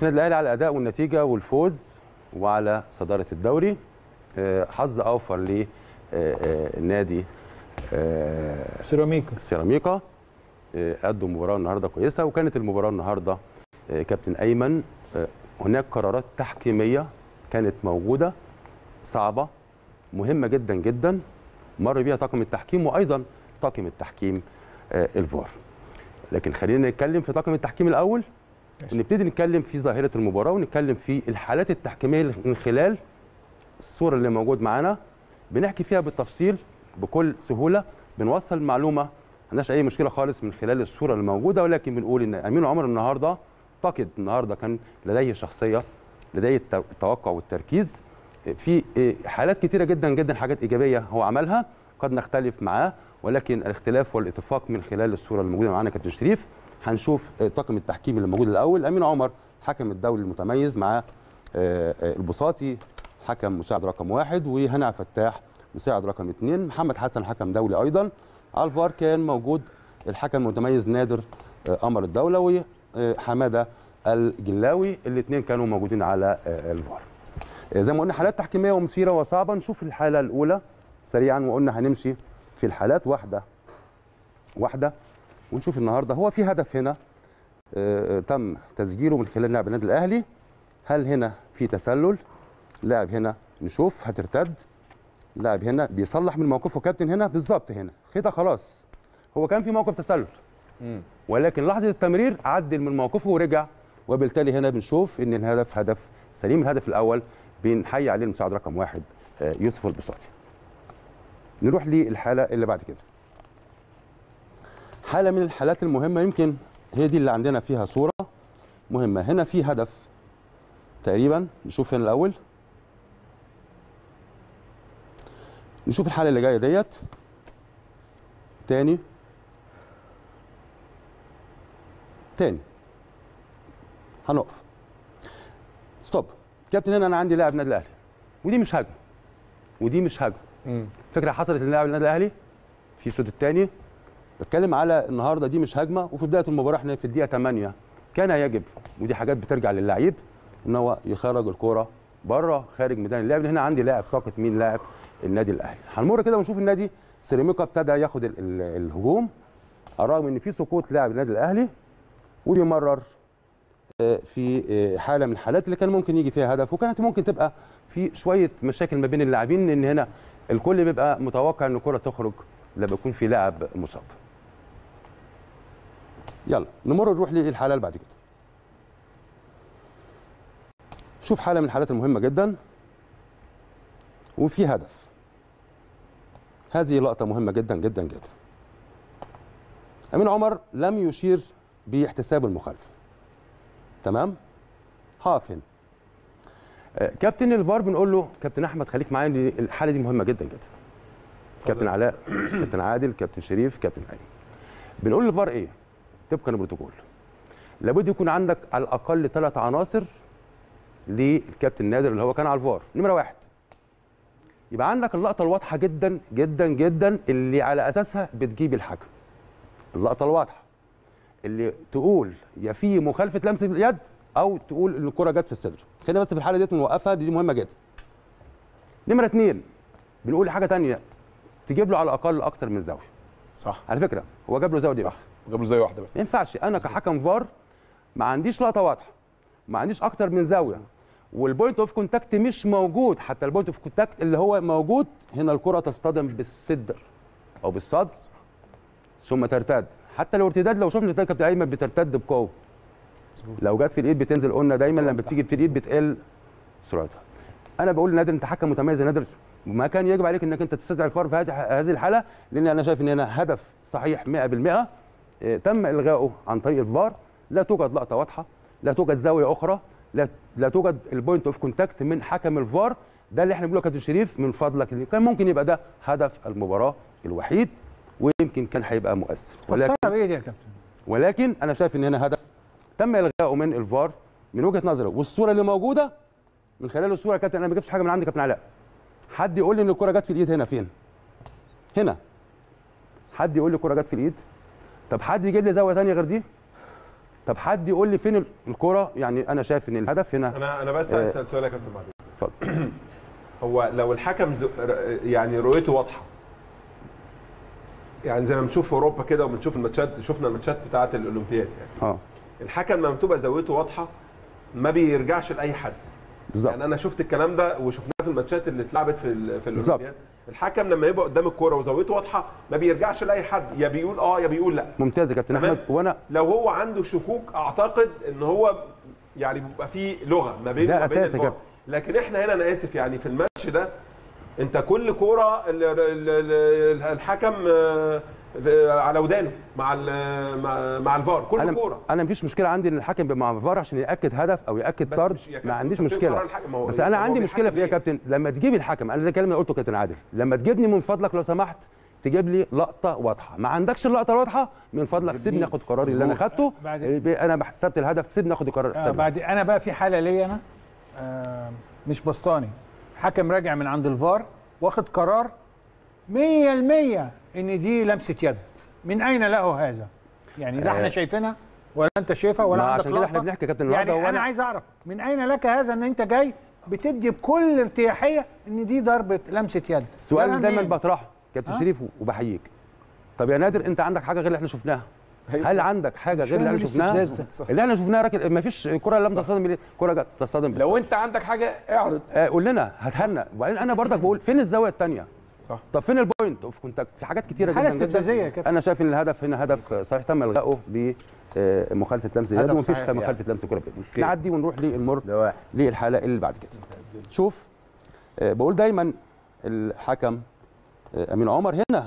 النادي الاهلي على الاداء والنتيجه والفوز وعلى صداره الدوري آه، حظ اوفر لنادي سيراميكا سيراميكا آه، أدوا مباراة النهارده كويسة وكانت المباراة النهارده آه، كابتن أيمن آه، هناك قرارات تحكيمية كانت موجودة صعبة مهمة جدا جدا مر بيها طاقم التحكيم وأيضا طاقم التحكيم آه، الفار لكن خلينا نتكلم في طاقم التحكيم الأول ماشي. ونبتدي نتكلم في ظاهرة المباراة ونتكلم في الحالات التحكيمية من خلال الصورة اللي موجود معانا بنحكي فيها بالتفصيل بكل سهولة بنوصل معلومة ما عندناش أي مشكلة خالص من خلال الصورة اللي موجودة ولكن بنقول إن أمين عمر النهاردة أعتقد النهاردة كان لديه شخصية لديه الت- التوقع والتركيز في حالات كتيرة جدا جدا حاجات إيجابية هو عملها قد نختلف معاه ولكن الاختلاف والاتفاق من خلال الصورة الموجودة معانا كابتن شريف هنشوف طاقم التحكيم اللي موجود الأول أمين عمر حكم الدولي المتميز مع آه، آه، البساطي حكم مساعد رقم واحد وهنا فتاح مساعد رقم اثنين محمد حسن حكم دولي ايضا على الفار كان موجود الحكم المتميز نادر آه، قمر الدوله وحماده الجلاوي الاثنين كانوا موجودين على آه، الفار آه، زي ما قلنا حالات تحكيميه ومثيره وصعبه نشوف الحاله الاولى سريعا وقلنا هنمشي في الحالات واحده واحده ونشوف النهارده هو في هدف هنا آه، آه، تم تسجيله من خلال لاعب النادي الاهلي هل هنا في تسلل لاعب هنا نشوف هترتد لاعب هنا بيصلح من موقفه كابتن هنا بالظبط هنا كده خلاص هو كان في موقف تسلل ولكن لحظه التمرير عدل من موقفه ورجع وبالتالي هنا بنشوف ان الهدف هدف سليم الهدف الاول بنحيي عليه المساعد رقم واحد آه، يوسف البساطي نروح للحاله اللي بعد كده حاله من الحالات المهمه يمكن هي دي اللي عندنا فيها صوره مهمه هنا في هدف تقريبا نشوف هنا الاول نشوف الحاله اللي جايه ديت تاني تاني هنقف ستوب كابتن هنا انا عندي لاعب النادي الاهلي ودي مش هجمه ودي مش هجمه فكره حصلت للاعب النادي الاهلي في الشوط الثاني بتكلم على النهارده دي مش هجمه وفي بدايه المباراه احنا في الدقيقه 8 كان يجب ودي حاجات بترجع للعيب ان هو يخرج الكوره بره خارج ميدان اللعب لأن هنا عندي لاعب ساقط مين لاعب النادي الاهلي هنمر كده ونشوف النادي سيراميكا ابتدى ياخد ال- ال- الهجوم على الرغم ان في سقوط لاعب النادي الاهلي وبيمرر آه، في آه، حاله من الحالات اللي كان ممكن يجي فيها هدف وكانت ممكن تبقى في شويه مشاكل ما بين اللاعبين ان هنا الكل بيبقى متوقع ان الكره تخرج لما يكون في لاعب مصاب يلا نمر نروح للحاله اللي بعد كده شوف حاله من الحالات المهمه جدا وفي هدف هذه لقطه مهمه جدا جدا جدا امين عمر لم يشير باحتساب المخالفه تمام هقف هنا آه، كابتن الفار بنقول له كابتن احمد خليك معايا لأن الحاله دي مهمه جدا جدا كابتن علاء كابتن عادل كابتن شريف كابتن ايمن بنقول للفار ايه طبقا للبروتوكول لابد يكون عندك على الاقل ثلاث عناصر للكابتن نادر اللي هو كان على الفار نمره واحد يبقى عندك اللقطه الواضحه جدا جدا جدا اللي على اساسها بتجيب الحكم اللقطه الواضحه اللي تقول يا في مخالفه لمس اليد او تقول ان الكره جت في الصدر خلينا بس في الحاله ديت نوقفها دي مهمه جدا نمره اثنين بنقول حاجه تانية تجيب له على الاقل اكتر من زاويه صح على فكره هو جاب له زاويه دي صح بس جاب له زي واحده بس ما ينفعش انا كحكم فار ما عنديش لقطه واضحه ما عنديش اكتر من زاويه والبوينت اوف كونتاكت مش موجود حتى البوينت اوف كونتاكت اللي هو موجود هنا الكره تصطدم بالصدر او بالصدر ثم ترتد حتى لو ارتداد لو شفنا الارتداد كابتن ايمن بترتد بقوه لو جت في الايد بتنزل قلنا دايما لما بتيجي في الايد بتقل سرعتها انا بقول لنادر انت حكم متميز يا نادر ما كان يجب عليك انك انت تستدعي الفار في هذه هذه الحاله لان انا شايف ان هنا هدف صحيح 100% إيه، تم الغائه عن طريق الفار لا توجد لقطه واضحه لا توجد زاويه اخرى لا لا توجد البوينت اوف كونتاكت من حكم الفار ده اللي احنا بنقوله يا كابتن شريف من فضلك اللي كان ممكن يبقى ده هدف المباراه الوحيد ويمكن كان هيبقى مؤثر ولكن فسرها بايه دي يا كابتن ولكن انا شايف ان هنا هدف تم الغائه من الفار من وجهه نظري والصوره اللي موجوده من خلال الصوره يا كابتن انا ما جبتش حاجه من عندي كابتن علاء حد يقول لي ان الكره جت في الايد هنا فين هنا حد يقول لي الكره جت في الايد طب حد يجيب لي زاويه ثانيه غير دي طب حد يقول لي فين الكره يعني انا شايف ان الهدف هنا انا انا بس عايز اسال سؤال يا كابتن معلش اتفضل هو لو الحكم ز... يعني رؤيته واضحه يعني زي ما بنشوف في اوروبا كده وبنشوف الماتشات شفنا الماتشات بتاعه الاولمبياد يعني اه الحكم لما بتبقى زاويته واضحه ما بيرجعش لاي حد بالظبط يعني انا شفت الكلام ده وشفناه في الماتشات اللي اتلعبت في ال- في بالظبط. الاولمبياد الحكم لما يبقى قدام الكوره وزاويته واضحه ما بيرجعش لاي حد يا بيقول اه يا بيقول لا ممتاز يا كابتن تمام. احمد وانا لو هو عنده شكوك اعتقد ان هو يعني بيبقى فيه لغه ما بين ده ما بين أساسي الفار. كده. لكن احنا هنا انا اسف يعني في الماتش ده انت كل كوره ال- ال- ال- الحكم آه، على ودانه مع ال- مع- مع الفار كل انا كوره انا مفيش مشكله عندي ان الحكم يبقى مع الفار عشان ياكد هدف او ياكد بس طرد مش- يا كابتن ما عنديش أنت فين مشكله قرار الحكم؟ ما هو- بس هو انا عندي بيحكم مشكله في ايه يا ليه؟ كابتن لما تجيب الحكم انا ده الكلام اللي قلته كابتن عادل لما تجيبني من فضلك لو سمحت تجيب لي لقطه واضحه ما عندكش اللقطه الواضحه من فضلك سيبني اخد قراري اللي انا خدته بعد- إيه، انا حسبت الهدف سيبني اخد القرار آه سيبني. بعد انا بقى في حاله ليا انا آه مش بسطاني حكم راجع من عند الفار واخد قرار 100% ان دي لمسه يد من اين له هذا يعني لا احنا آه. شايفينها ولا انت شايفها ولا ما عندك عشان كده احنا لقطة. بنحكي يا كابتن يعني النهارده انا وأنا- عايز اعرف من اين لك هذا ان انت جاي بتدي بكل ارتياحيه ان دي ضربه لمسه يد السؤال لا، اللي دايما منين؟ بطرحه كابتن ها؟ شريف وبحييك طب يا نادر انت عندك حاجه غير اللي احنا شفناها أيوة. هل عندك حاجه غير اللي فاهم احنا شفناها الاستفزاز اللي احنا شفناها راكب ما فيش كره لم تصطدم كره جت تصطدم بالسقف. لو انت عندك حاجه اعرض آه قول لنا هتهنى وبعدين انا برضك بقول فين الزاويه الثانيه صح. طب فين البوينت اوف كونتاكت في حاجات كتيره حالة جدا استفزازية يا جدا كابتن. انا شايف ان الهدف هنا هدف صحيح تم الغائه بمخالفه لمس اليد هدف ومفيش صحيح مخالفه لمس الكره بيد نعدي ونروح للمر ده واحد للحاله اللي بعد كده شوف آه، بقول دايما الحكم آه، امين عمر هنا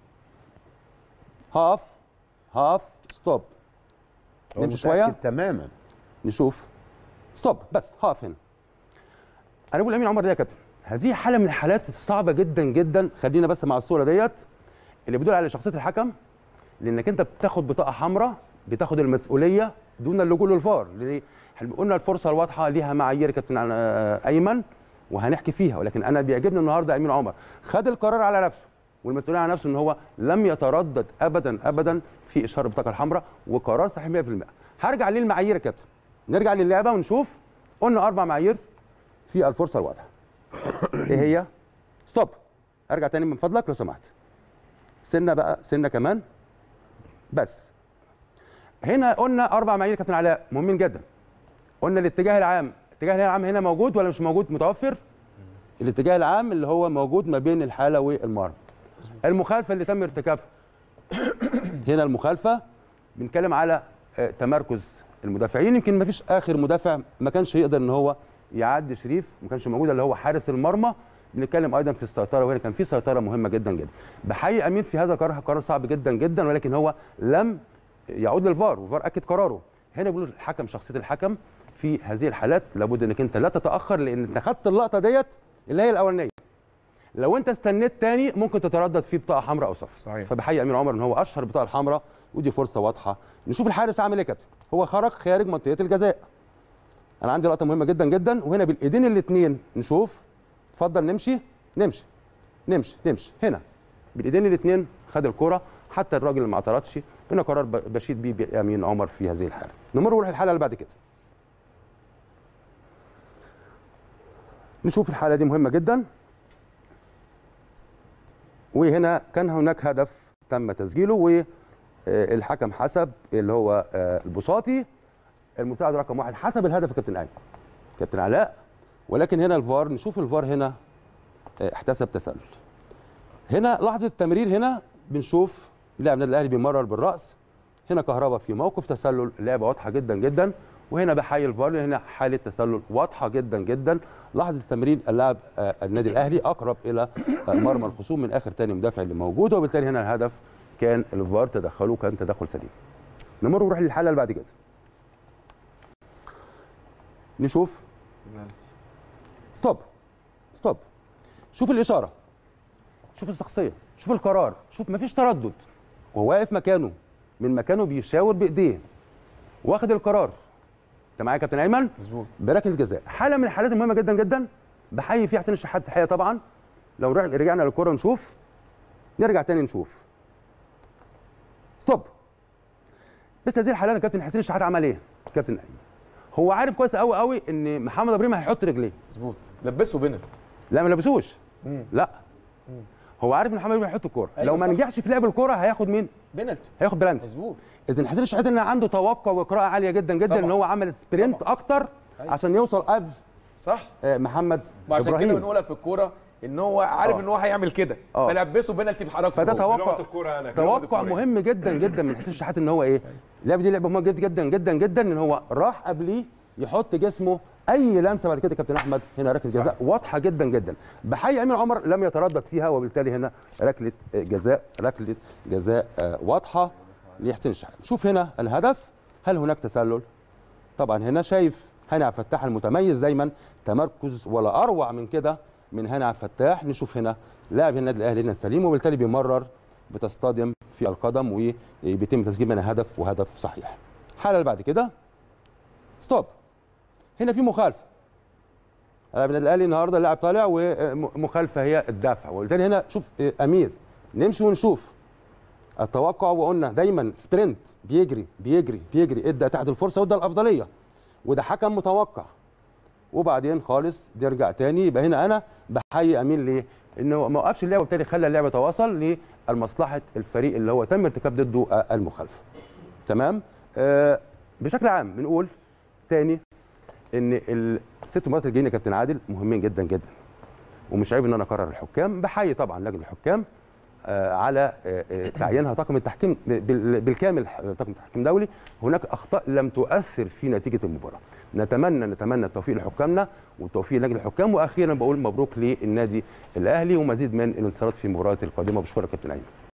هقف هقف ستوب هو نمشي شويه متأكد تماما نشوف ستوب بس هقف هنا انا بقول امين عمر ده يا كابتن هذه حاله من الحالات الصعبه جدا جدا خلينا بس مع الصوره ديت اللي بيدل على شخصيه الحكم لانك انت بتاخد بطاقه حمراء بتاخد المسؤوليه دون اللجوء للفار لان احنا قلنا الفرصه الواضحه ليها معايير يا كابتن آه، ايمن وهنحكي فيها ولكن انا بيعجبني النهارده امين عمر خد القرار على نفسه والمسؤوليه على نفسه ان هو لم يتردد ابدا ابدا في اشهار البطاقه الحمراء وقرار صحيح 100% هرجع للمعايير يا كابتن نرجع للعبه ونشوف قلنا اربع معايير في الفرصه الواضحه ايه هي ستوب ارجع تاني من فضلك لو سمحت سنه بقى سنه كمان بس هنا قلنا اربع معايير يا كابتن علاء مهمين جدا قلنا الاتجاه العام الاتجاه العام هنا موجود ولا مش موجود متوفر الاتجاه العام اللي هو موجود ما بين الحاله والمرمى المخالفه اللي تم ارتكابها هنا المخالفه بنتكلم على آه، تمركز المدافعين يمكن ما فيش اخر مدافع ما كانش يقدر ان هو يعدي شريف ما كانش موجود اللي هو حارس المرمى بنتكلم ايضا في السيطره وهنا كان في سيطره مهمه جدا جدا بحيي امين في هذا القرار قرار صعب جدا جدا ولكن هو لم يعود للفار والفار اكد قراره هنا بيقول الحكم شخصيه الحكم في هذه الحالات لابد انك انت لا تتاخر لان انت خدت اللقطه ديت اللي هي الاولانيه لو انت استنيت تاني ممكن تتردد في بطاقه حمراء او صفر صحيح. فبحيي امير عمر ان هو اشهر البطاقه الحمراء ودي فرصه واضحه نشوف الحارس عامل ايه يا كابتن هو خرج خارج منطقه الجزاء انا عندي لقطه مهمه جدا جدا وهنا بالايدين الاثنين نشوف اتفضل نمشي نمشي نمشي نمشي هنا بالايدين الاثنين خد الكره حتى الراجل اللي ما اعترضش هنا قرار ب- بشيد بيه بامين عمر في هذه الحاله نمر نروح الحاله اللي بعد كده نشوف الحاله دي مهمه جدا وهنا كان هناك هدف تم تسجيله والحكم حسب اللي هو آه، البساطي المساعد رقم واحد حسب الهدف يا كابتن ايمن كابتن علاء ولكن هنا الفار نشوف الفار هنا آه، احتسب تسلل هنا لحظه التمرير هنا بنشوف لاعب النادي الاهلي بيمرر بالراس هنا كهربا في موقف تسلل لعبه واضحه جدا جدا وهنا بحيي الفار لأن هنا حاله تسلل واضحه جدا جدا لحظه تمرير اللاعب آه، النادي الاهلي اقرب الى آه، مرمى الخصوم من اخر تاني مدافع اللي موجود وبالتالي هنا الهدف كان الفار تدخله كان تدخل سليم نمر ونروح للحاله اللي بعد كده نشوف ستوب ستوب شوف الاشاره شوف الشخصيه شوف القرار شوف مفيش تردد وهو واقف مكانه من مكانه بيشاور بايديه واخد القرار انت معايا يا كابتن ايمن مظبوط بركله الجزاء حاله من الحالات المهمه جدا جدا بحيي فيها حسين الشحات تحيه طبعا لو رج- رجعنا للكره نشوف نرجع تاني نشوف ستوب بس هذه الحالات كابتن حسين الشحات عمل ايه؟ كابتن ايمن هو عارف كويس قوي قوي ان محمد ابراهيم هيحط رجليه مظبوط لبسه بينالتي لا ما لبسوش مم. لا هو عارف ان محمد ابراهيم هيحط الكوره أيوة لو ما صح. نجحش في لعب الكوره هياخد مين؟ بينالتي هياخد بلانتي مظبوط اذا حسين الشحات ان عنده توقع وقراءه عاليه جدا جدا طبعا. ان هو عمل سبرنت طبعا. اكتر أيوة. عشان يوصل قبل صح آه، محمد وعشان كده ابراهيم بنقولها في الكوره ان هو عارف آه. ان هو هيعمل كده آه. فلبسه بينالتي بحركته فده هو. توقع بلغه الكوره انا بلغة توقع الكورة. مهم جدا جدا من حسين الشحات ان هو ايه اللعبه دي لعبه مهمه جدا جدا جدا ان هو راح قبليه يحط جسمه اي لمسه بعد كده كابتن احمد هنا ركله جزاء واضحه جدا جدا بحي امين عمر لم يتردد فيها وبالتالي هنا ركله جزاء ركله جزاء آه، واضحه لحسين الشحات شوف هنا الهدف هل هناك تسلل طبعا هنا شايف هاني عبد الفتاح المتميز دايما تمركز ولا اروع من كده من هاني عبد الفتاح نشوف هنا لاعب النادي الاهلي هنا سليم وبالتالي بيمرر بتصطدم في القدم وبيتم تسجيل منها هدف وهدف صحيح الحاله اللي بعد كده ستوب هنا في مخالفه لاعب النادي الاهلي النهارده اللاعب طالع ومخالفه هي الدافع وبالتالي هنا شوف امير نمشي ونشوف التوقع وقلنا دايما سبرنت بيجري بيجري بيجري ادى تحت الفرصه وادى الافضليه وده حكم متوقع وبعدين خالص نرجع تاني يبقى هنا انا بحيي امين ليه؟ انه ما وقفش اللعبه وبالتالي خلى اللعبه تواصل لمصلحه الفريق اللي هو تم ارتكاب ضده آه، المخالفه. تمام؟ آه بشكل عام بنقول تاني ان الست مباريات الجايين يا كابتن عادل مهمين جدا جدا. ومش عيب ان انا اكرر الحكام بحيي طبعا لجنه الحكام آه، على آه، آه، تعيينها طاقم التحكيم بال- بالكامل ح- طاقم تحكيم دولي هناك اخطاء لم تؤثر في نتيجه المباراه نتمنى نتمنى التوفيق لحكامنا والتوفيق لجنه الحكام واخيرا بقول مبروك للنادي الاهلي ومزيد من الانتصارات في المباريات القادمه بشكرك كابتن ايمن